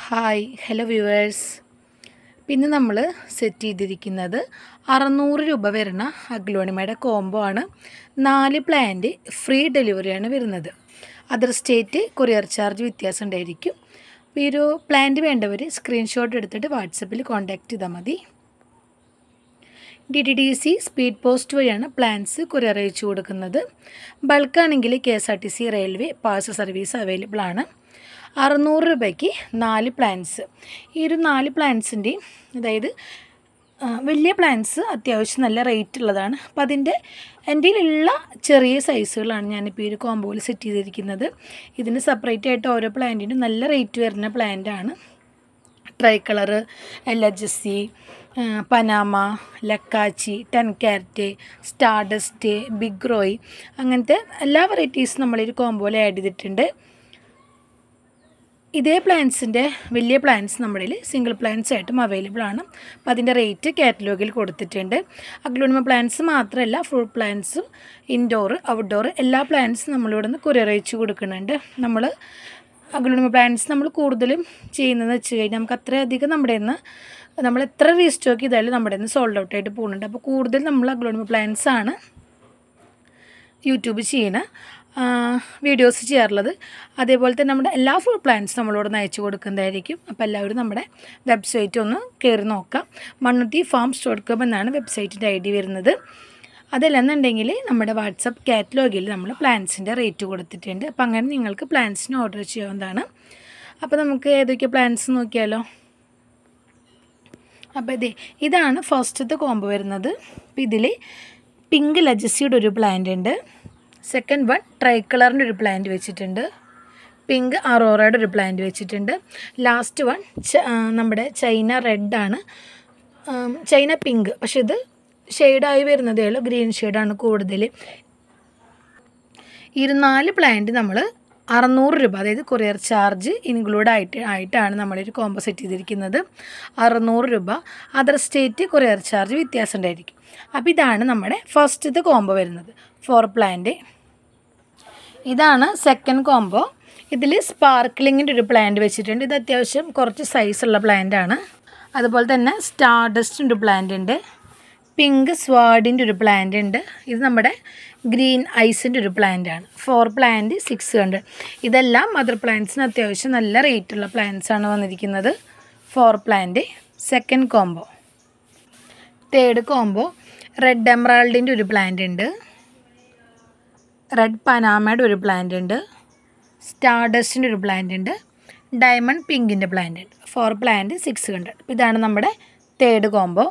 hi hello viewers പിന്നെ നമ്മൾ set ചെയ്തിരിക്കുന്നത് അറുന്നൂറ് രൂപ വരുന്ന അഗ്ലോണിമയുടെ കോംബോ ആണ് നാല് പ്ലാന്റ് ഫ്രീ ഡെലിവറിയാണ് വരുന്നത് അതർ സ്റ്റേറ്റ് കൊറിയർ ചാർജ് വ്യത്യാസം ഉണ്ടായിരിക്കും അപ്പോൾ ഈ ഒരു പ്ലാന്റ് വേണ്ടവർ സ്ക്രീൻഷോട്ട് എടുത്തിട്ട് വാട്സപ്പിൽ കോൺടാക്റ്റ് ചെയ്താൽ മതി D T D C speed post വഴിയാണ് പ്ലാൻസ് കൊറിയർ അയച്ചു കൊടുക്കുന്നത് ബൾക്കാണെങ്കിൽ K S R T C railway parcel service available ആണ് അറുന്നൂറ് രൂപയ്ക്ക് നാല് പ്ലാൻസ് ഈ ഒരു നാല് പ്ലാൻസിൻ്റെയും അതായത് ആ, വലിയ പ്ലാൻസ് അത്യാവശ്യം നല്ല റേറ്റ് ഉള്ളതാണ് അപ്പോൾ അതിൻ്റെ എൻ്റെ കയ്യിലുള്ള ചെറിയ സൈസുകളാണ് ഞാനിപ്പോൾ ഈ ഒരു കോമ്പോയിൽ സെറ്റ് ചെയ്തിരിക്കുന്നത് ഇതിന് സെപ്പറേറ്റ് ആയിട്ട് ഓരോ പ്ലാന്റിനും നല്ല റേറ്റ് വരുന്ന പ്ലാന്റാണ് tricolour L H S C Panama ലക്കാച്ചി ten carat stardust big Roy അങ്ങനത്തെ എല്ലാ വെറൈറ്റീസും നമ്മളൊരു കോമ്പോയിൽ ആഡ് ചെയ്തിട്ടുണ്ട് ഇതേ പ്ലാൻസിൻ്റെ വലിയ പ്ലാൻസ് നമ്മുടെ കയ്യിൽ സിംഗിൾ പ്ലാൻസ് ആയിട്ടും അവൈലബിൾ ആണ് അപ്പോൾ അതിൻ്റെ റേറ്റ് കാറ്റലോഗിൽ കൊടുത്തിട്ടുണ്ട് അഗ്ലോണിമ പ്ലാൻസ് മാത്രമല്ല ഫ്രൂട്ട് പ്ലാൻസും ഇൻഡോർ ഔട്ട്ഡോർ എല്ലാ പ്ലാൻസും നമ്മളിവിടെ നിന്ന് കൊറിയർ അയച്ചു കൊടുക്കുന്നുണ്ട് നമ്മൾ അഗ്ലോണിമ പ്ലാൻസ് നമ്മൾ കൂടുതലും ചെയ്യുന്നതെന്ന് വെച്ച് കഴിഞ്ഞാൽ നമുക്ക് അത്രയധികം നമ്മുടെ നിന്ന് നമ്മൾ എത്ര റീസ്റ്റോക്ക് ചെയ്താലും നമ്മുടെ നിന്ന് സോൾഡ് ഔട്ട് ആയിട്ട് പോകുന്നുണ്ട് അപ്പോൾ കൂടുതൽ നമ്മൾ അഗ്ലോണിമ പ്ലാൻസ് ആണ് യൂട്യൂബ് ചെയ്യുന്ന വീഡിയോസ് ചെയ്യാറുള്ളത് അതേപോലെ തന്നെ നമ്മുടെ എല്ലാ ഫുൾ പ്ലാൻസ് നമ്മളോട് ഒന്ന് അയച്ചു കൊടുക്കുന്നതായിരിക്കും അപ്പോൾ എല്ലാവരും നമ്മുടെ വെബ്സൈറ്റ് ഒന്ന് കയറി നോക്കാം മണ്ണുത്തി ഫാംസ് ഡോട്ട് കോം എന്നാണ് വെബ്സൈറ്റിൻ്റെ ഐ ഡി വരുന്നത് അതല്ലെന്നുണ്ടെങ്കിൽ നമ്മുടെ വാട്സപ്പ് കാറ്റലോഗിൽ നമ്മൾ പ്ലാൻസിൻ്റെ റേറ്റ് കൊടുത്തിട്ടുണ്ട് അപ്പോൾ അങ്ങനെ നിങ്ങൾക്ക് പ്ലാൻസിന് ഓർഡർ ചെയ്യാവുന്നതാണ് അപ്പോൾ നമുക്ക് ഏതൊക്കെ പ്ലാൻസ് നോക്കിയാലോ അപ്പോൾ ഇതേ ഇതാണ് ഫസ്റ്റത്തെ കോംബോ വരുന്നത് അപ്പോൾ ഇതിൽ പിങ്ക് ലജസിയുടെ ഒരു പ്ലാന്റ് ഉണ്ട് സെക്കൻഡ് വൺ ട്രൈ കളറിൻ്റെ ഒരു പ്ലാന്റ് വെച്ചിട്ടുണ്ട് പിങ്ക് അറോറയുടെ ഒരു പ്ലാന്റ് വെച്ചിട്ടുണ്ട് ലാസ്റ്റ് വൺ നമ്മുടെ ചൈന റെഡാണ് ചൈന പിങ്ക് പക്ഷെ ഇത് ഷെയ്ഡായി വരുന്നതേ ഉള്ളൂ ഗ്രീൻ ഷെയ്ഡാണ് കൂടുതൽ ഇരുനാല് പ്ലാന്റ് നമ്മൾ അറുന്നൂറ് രൂപ അതായത് കൊറിയർ ചാർജ് ഇൻക്ലൂഡ് ആയിട്ട് ആയിട്ടാണ് നമ്മളൊരു കോംബോ സെറ്റ് ചെയ്തിരിക്കുന്നത് അറുന്നൂറ് രൂപ അതർ സ്റ്റേറ്റ് കൊറിയർ ചാർജ് വ്യത്യാസം ഉണ്ടായിരിക്കും അപ്പോൾ ഇതാണ് നമ്മുടെ ഫസ്റ്റത്തെ കോംബോ വരുന്നത് ഫോർ പ്ലാന്റ് ഇതാണ് സെക്കൻഡ് കോംബോ ഇതിൽ സ്പാർക്ലിങ്ങിൻ്റെ ഒരു പ്ലാന്റ് വെച്ചിട്ടുണ്ട് ഇത് അത്യാവശ്യം കുറച്ച് സൈസുള്ള പ്ലാന്റ് ആണ് അതുപോലെ തന്നെ സ്റ്റാർഡസ്റ്റിൻ്റെ ഒരു പ്ലാന്റ് ഉണ്ട് പിങ്ക് സ്വാഡിൻ്റെ ഒരു പ്ലാന്റ് ഉണ്ട് ഇത് നമ്മുടെ ഗ്രീൻ ഐസിൻ്റെ ഒരു പ്ലാന്റ് ആണ് ഫോർ പ്ലാന്റ് സിക്സ് ഹൺഡ്രഡ് ഇതെല്ലാം മദർ പ്ലാന്റ്സിന് അത്യാവശ്യം നല്ല റേറ്റുള്ള പ്ലാന്റ്സ് ആണ് വന്നിരിക്കുന്നത് four plant second combo third combo red എമറാൾഡിൻ്റെ ഒരു പ്ലാന്റ് ഉണ്ട് റെഡ് പനാമയുടെ ഒരു പ്ലാന്റ് ഉണ്ട് സ്റ്റാർഡസ്റ്റിൻ്റെ ഒരു പ്ലാന്റ് ഉണ്ട് ഡയമണ്ട് പിങ്കിൻ്റെ പ്ലാന്റ് ഉണ്ട് ഫോർ പ്ലാന്റ് സിക്സ് ഹൺഡ്രഡ് ഇതാണ് നമ്മുടെ third combo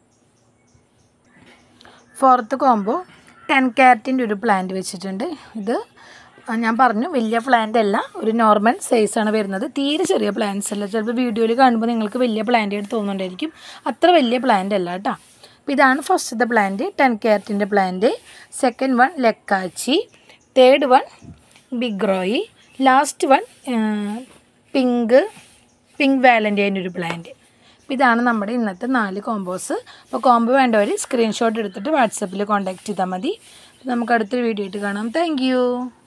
fourth combo ten ക്യാരറ്റിൻ്റെ ഒരു പ്ലാന്റ് വെച്ചിട്ടുണ്ട് ഇത് ഞാൻ പറഞ്ഞു വലിയ പ്ലാന്റ് അല്ല ഒരു നോർമൽ സൈസാണ് വരുന്നത് തീരെ ചെറിയ പ്ലാന്റ്സ് അല്ല ചിലപ്പോൾ വീഡിയോയിൽ കാണുമ്പോൾ നിങ്ങൾക്ക് വലിയ പ്ലാന്റ് ആയിട്ട് തോന്നുന്നുണ്ടായിരിക്കും അത്ര വലിയ പ്ലാന്റ് അല്ല കേട്ടോ അപ്പോൾ ഇതാണ് ഫസ്റ്റത്തെ പ്ലാന്റ് ടെൻ ക്യാരറ്റിൻ്റെ പ്ലാന്റ് സെക്കൻഡ് വൺ ലെക്കാച്ചി തേർഡ് വൺ ബിഗ് റോയി ലാസ്റ്റ് വൺ പിങ്ക് പിങ്ക് വാലൻറ്റൈൻ്റെ ഒരു പ്ലാന്റ് അപ്പോൾ ഇതാണ് നമ്മുടെ ഇന്നത്തെ നാല് കോമ്പോസ് അപ്പോൾ കോംബോ വേണ്ടവർ സ്ക്രീൻഷോട്ട് എടുത്തിട്ട് വാട്സപ്പിൽ കോൺടാക്റ്റ് ചെയ്താൽ മതി അപ്പോൾ നമുക്ക് അടുത്തൊരു വീഡിയോ ആയിട്ട് കാണാം താങ്ക്